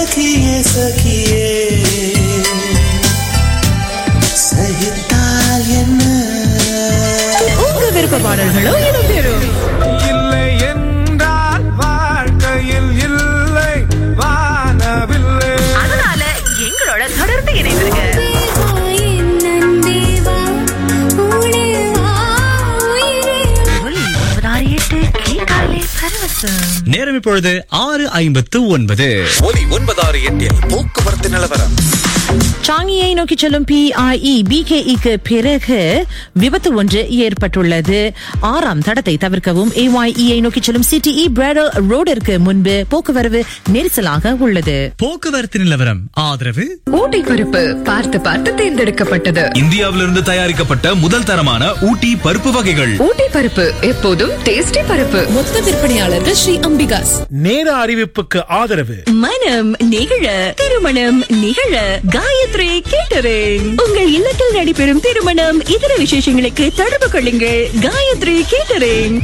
சகியே சகியே சகித்தால் என்ன உங்க விருப்ப பாடல்களோ இடம்பெறும் இல்லை என்றால் வாழ்க்கையில் இல்லை வானவில்லை அதனால எங்களோட தொடர்ந்து இணைந்திருங்க ஒலி ஒன்பதாறு எட்டு கேட்டாலே பரவசம் நேரம் இப்பொழுது ஆறு ஐம்பத்து ஒன்பது ஒலி ஒன்பதாறு எட்டில் போக்குவரத்து நிலவரம் சாங்கியை நோக்கி செல்லும் பிஐஇ பிகேஇக்கு பிறகு விபத்து ஒன்று ஏற்பட்டுள்ளது ஆறாம் தடத்தை தவிர்க்கவும் ஏஒய்இயை நோக்கி செல்லும் சிடிஇ பிராடல் ரோடிற்கு முன்பு போக்குவரவு நெரிசலாக உள்ளது போக்குவரத்து நிலவரம் ஆதரவு ஊட்டி பருப்பு பார்த்து பார்த்து தேர்ந்தெடுக்கப்பட்டது இந்தியாவிலிருந்து தயாரிக்கப்பட்ட முதல் தரமான ஊட்டி பருப்பு வகைகள் ஊட்டி பருப்பு எப்போதும் டேஸ்டி பருப்பு மொத்த விற்பனையாளர்கள் ஸ்ரீ அம்பிகாஸ் நேர அறிவிப்புக்கு ஆதரவு மனம் நிகழ திருமணம் நிகழ காயத்ரி கேட்டரிங் உங்கள் இல்லத்தில் நடைபெறும் திருமணம் இதர விசேஷங்களுக்கு தொடர்பு கொள்ளுங்கள் காயத்ரி கேட்டரிங்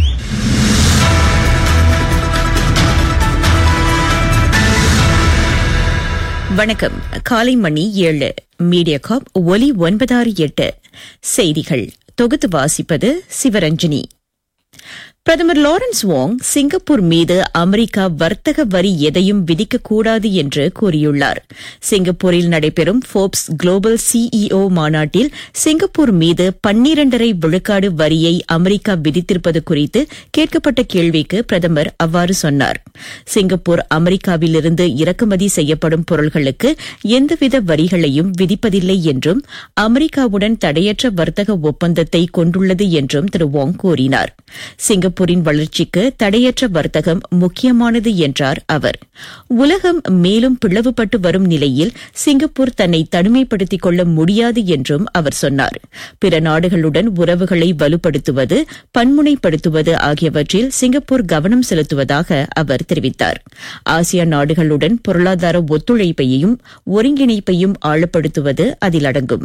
வணக்கம் காலை மணி ஏழு மீடியா காப் ஒலி ஒன்பதாறு எட்டு செய்திகள் தொகுத்து வாசிப்பது சிவரஞ்சனி பிரதமர் லாரன்ஸ் வாங் சிங்கப்பூர் மீது அமெரிக்கா வர்த்தக வரி எதையும் விதிக்கக்கூடாது என்று கூறியுள்ளார் சிங்கப்பூரில் நடைபெறும் ஃபோர்ப்ஸ் குளோபல் சிஇஓ மாநாட்டில் சிங்கப்பூர் மீது பன்னிரண்டரை விழுக்காடு வரியை அமெரிக்கா விதித்திருப்பது குறித்து கேட்கப்பட்ட கேள்விக்கு பிரதமர் அவ்வாறு சொன்னார் சிங்கப்பூர் அமெரிக்காவிலிருந்து இறக்குமதி செய்யப்படும் பொருள்களுக்கு எந்தவித வரிகளையும் விதிப்பதில்லை என்றும் அமெரிக்காவுடன் தடையற்ற வர்த்தக ஒப்பந்தத்தை கொண்டுள்ளது என்றும் திரு வாங் கூறினார் சிங்கப்பூரின் வளர்ச்சிக்கு தடையற்ற வர்த்தகம் முக்கியமானது என்றார் அவர் உலகம் மேலும் பிளவுபட்டு வரும் நிலையில் சிங்கப்பூர் தன்னை தனிமைப்படுத்திக் கொள்ள முடியாது என்றும் அவர் சொன்னார் பிற நாடுகளுடன் உறவுகளை வலுப்படுத்துவது பன்முனைப்படுத்துவது ஆகியவற்றில் சிங்கப்பூர் கவனம் செலுத்துவதாக அவர் தெரிவித்தார் ஆசியான் நாடுகளுடன் பொருளாதார ஒத்துழைப்பையும் ஒருங்கிணைப்பையும் ஆழப்படுத்துவது அதில் அடங்கும்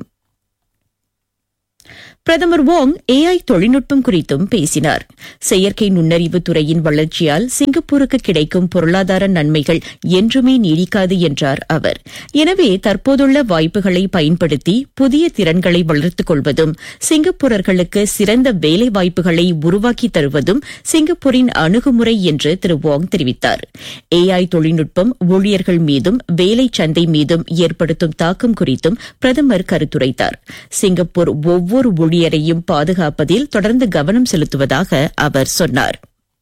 பிரதமர் வாங் ஏஐ தொழில்நுட்பம் குறித்தும் பேசினார் செயற்கை நுண்ணறிவு துறையின் வளர்ச்சியால் சிங்கப்பூருக்கு கிடைக்கும் பொருளாதார நன்மைகள் என்றுமே நீடிக்காது என்றார் அவர் எனவே தற்போதுள்ள வாய்ப்புகளை பயன்படுத்தி புதிய திறன்களை வளர்த்துக் கொள்வதும் சிங்கப்பூரர்களுக்கு சிறந்த வேலை வாய்ப்புகளை உருவாக்கி தருவதும் சிங்கப்பூரின் அணுகுமுறை என்று திரு வாங் தெரிவித்தார் ஏஐ தொழில்நுட்பம் ஊழியர்கள் மீதும் வேலை சந்தை மீதும் ஏற்படுத்தும் தாக்கம் குறித்தும் பிரதமர் கருத்துரைத்தார் சிங்கப்பூர் ஒவ்வொரு ஊழியரையும் பாதுகாப்பதில் தொடர்ந்து கவனம் செலுத்துவதாக அவர் சொன்னார்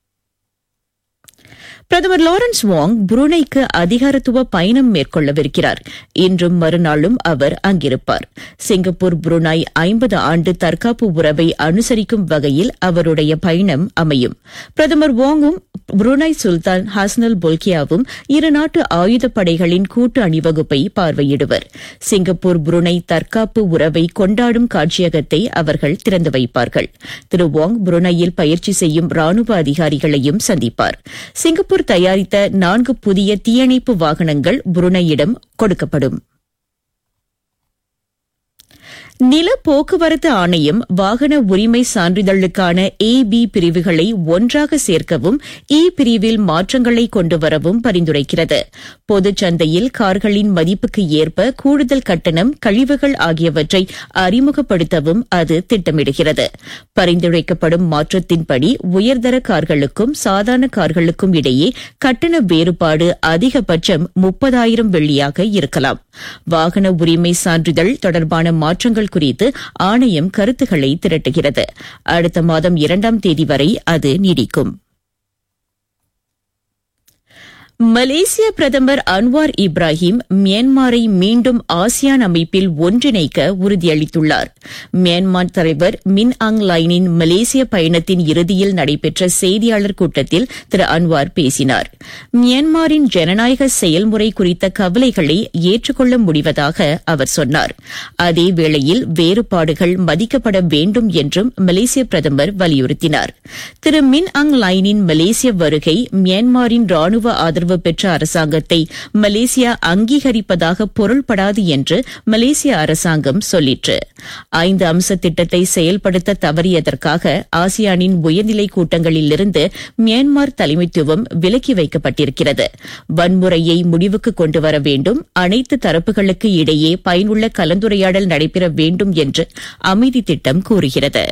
பிரதமர் லாரன்ஸ் வாங் புருனைக்கு அதிகாரத்துவ பயணம் மேற்கொள்ளவிருக்கிறார் இன்றும் மறுநாளும் அவர் அங்கிருப்பார் சிங்கப்பூர் புருனாய் ஐம்பது ஆண்டு தற்காப்பு உறவை அனுசரிக்கும் வகையில் அவருடைய பயணம் அமையும் பிரதமர் வாங்கும் புருனாய் சுல்தான் ஹாஸ்னல் பொல்கியாவும் இருநாட்டு ஆயுதப்படைகளின் கூட்டு அணிவகுப்பை பார்வையிடுவர் சிங்கப்பூர் புருனை தற்காப்பு உறவை கொண்டாடும் காட்சியகத்தை அவர்கள் திறந்து வைப்பார்கள் திரு வாங் புருனையில் பயிற்சி செய்யும் ராணுவ அதிகாரிகளையும் சந்திப்பார் சிங்கப்பூர் தயாரித்த நான்கு புதிய தீயணைப்பு வாகனங்கள் புருனையிடம் கொடுக்கப்படும் நில போக்குவரத்து ஆணையம் வாகன உரிமை சான்றிதழுக்கான ஏ பி பிரிவுகளை ஒன்றாக சேர்க்கவும் இ பிரிவில் மாற்றங்களை கொண்டுவரவும் பரிந்துரைக்கிறது பொதுச் சந்தையில் கார்களின் மதிப்புக்கு ஏற்ப கூடுதல் கட்டணம் கழிவுகள் ஆகியவற்றை அறிமுகப்படுத்தவும் அது திட்டமிடுகிறது பரிந்துரைக்கப்படும் மாற்றத்தின்படி உயர்தர கார்களுக்கும் சாதாரண கார்களுக்கும் இடையே கட்டண வேறுபாடு அதிகபட்சம் முப்பதாயிரம் வெள்ளியாக இருக்கலாம் வாகன உரிமை சான்றிதழ் தொடர்பான மாற்றங்கள் குறித்து ஆணையம் கருத்துக்களை திரட்டுகிறது அடுத்த மாதம் இரண்டாம் தேதி வரை அது நீடிக்கும் மலேசிய பிரதமர் அன்வார் இப்ராஹிம் மியான்மரை மீண்டும் ஆசியான் அமைப்பில் ஒன்றிணைக்க உறுதியளித்துள்ளார் மியான்மர் தலைவர் மின் ஆங் லைனின் மலேசிய பயணத்தின் இறுதியில் நடைபெற்ற செய்தியாளர் கூட்டத்தில் திரு அன்வார் பேசினார் மியான்மரின் ஜனநாயக செயல்முறை குறித்த கவலைகளை ஏற்றுக்கொள்ள முடிவதாக அவர் சொன்னார் அதேவேளையில் வேறுபாடுகள் மதிக்கப்பட வேண்டும் என்றும் மலேசிய பிரதமர் வலியுறுத்தினார் திரு மின் ஆங் லைனின் மலேசிய வருகை மியான்மரின் ராணுவ ஆதரவு ஆதரவு பெற்ற அரசாங்கத்தை மலேசியா அங்கீகரிப்பதாக பொருள்படாது என்று மலேசிய அரசாங்கம் சொல்லிற்று ஐந்து அம்ச திட்டத்தை செயல்படுத்த தவறியதற்காக ஆசியானின் உயர்நிலை கூட்டங்களிலிருந்து மியான்மர் தலைமைத்துவம் விலக்கி வைக்கப்பட்டிருக்கிறது வன்முறையை முடிவுக்கு கொண்டு வர வேண்டும் அனைத்து தரப்புகளுக்கு இடையே பயனுள்ள கலந்துரையாடல் நடைபெற வேண்டும் என்று அமைதி திட்டம் கூறுகிறது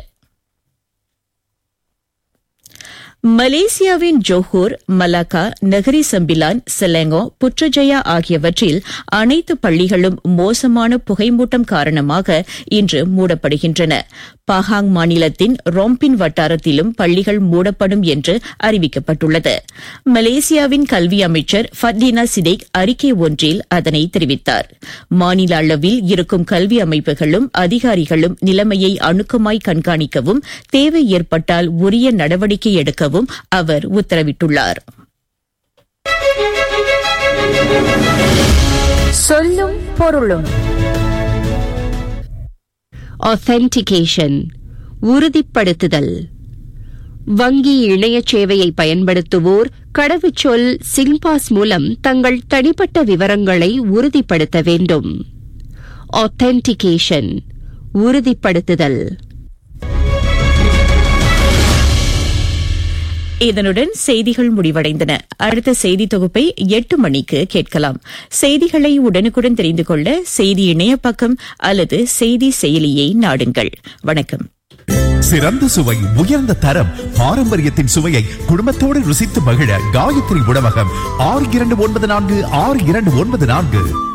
மலேசியாவின் Johor Malacca Negeri Sembilan Selangor Putrajaya ஆகியவற்றில் அனைத்து பள்ளிகளும் மோசமான புகைமூட்டம் காரணமாக இன்று மூடப்படுகின்றன பஹாங் மாநிலத்தின் ரொம்பின் வட்டாரத்திலும் பள்ளிகள் மூடப்படும் என்று அறிவிக்கப்பட்டுள்ளது மலேசியாவின் கல்வி அமைச்சர் ஃபர்டினா சிடேக் அறிக்கை ஒன்றில் அதனை தெரிவித்தார் மாநில அளவில் இருக்கும் கல்வி அமைப்புகளும் அதிகாரிகளும் நிலைமையை அணுக்கமாய் கண்காணிக்கவும் தேவை ஏற்பட்டால் உரிய நடவடிக்கை எடுக்கவும் அவர் உத்தரவிட்டுள்ளார் சொல்லும் பொருளும் ஆத்தென்டிகேஷன் உறுதிப்படுத்துதல் வங்கி இணைய சேவையை பயன்படுத்துவோர் கடவுச்சொல் சிங்பாஸ் மூலம் தங்கள் தனிப்பட்ட விவரங்களை உறுதிப்படுத்த வேண்டும் ஆத்தென்டிகேஷன் உறுதிப்படுத்துதல் இதனுடன் செய்திகள் முடிவடைந்தன அடுத்த செய்தி தொகுப்பை எட்டு மணிக்கு கேட்கலாம் செய்திகளை உடனுக்குடன் தெரிந்து கொள்ள செய்தி இணைய பக்கம் அல்லது செய்தி செயலியை நாடுங்கள் வணக்கம் சிறந்த சுவை உயர்ந்த தரம் பாரம்பரியத்தின் சுவையை குடும்பத்தோடு ருசித்து மகிழ காயத்ரி உணவகம் ஆறு இரண்டு ஒன்பது நான்கு ஆறு இரண்டு ஒன்பது நான்கு